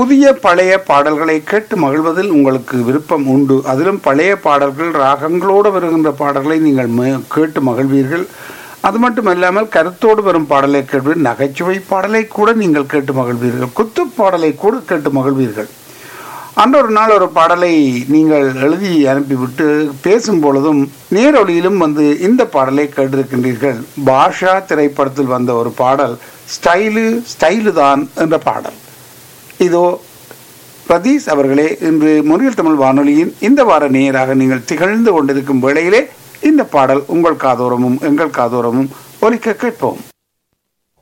புதிய பழைய பாடல்களை கேட்டு மகிழ்வதில் உங்களுக்கு விருப்பம் உண்டு அதிலும் பழைய பாடல்கள் ராகங்களோடு வருகின்ற பாடல்களை நீங்கள் ம- கேட்டு மகிழ்வீர்கள் அது மட்டுமல்லாமல் கருத்தோடு வரும் பாடலை கேட்பீர் நகைச்சுவை பாடலை கூட நீங்கள் கேட்டு மகிழ்வீர்கள் குத்து பாடலை கூட கேட்டு மகிழ்வீர்கள் அன்றொரு நாள் ஒரு பாடலை நீங்கள் எழுதி அனுப்பிவிட்டு பேசும் பொழுதும் நேரொலியிலும் வந்து இந்த பாடலை கேட்டிருக்கின்றீர்கள் பாஷா திரைப்படத்தில் வந்த ஒரு பாடல் ஸ்டைலு ஸ்டைலு தான் என்ற பாடல் இதோ பிரதீஷ் அவர்களே இன்று முறியல் தமிழ் வானொலியின் இந்த வார நேயராக நீங்கள் திகழ்ந்து கொண்டிருக்கும் வேளையிலே இந்த பாடல் உங்கள் காதோரமும் எங்கள் காதோரமும் ஒலிக்க கேட்போம்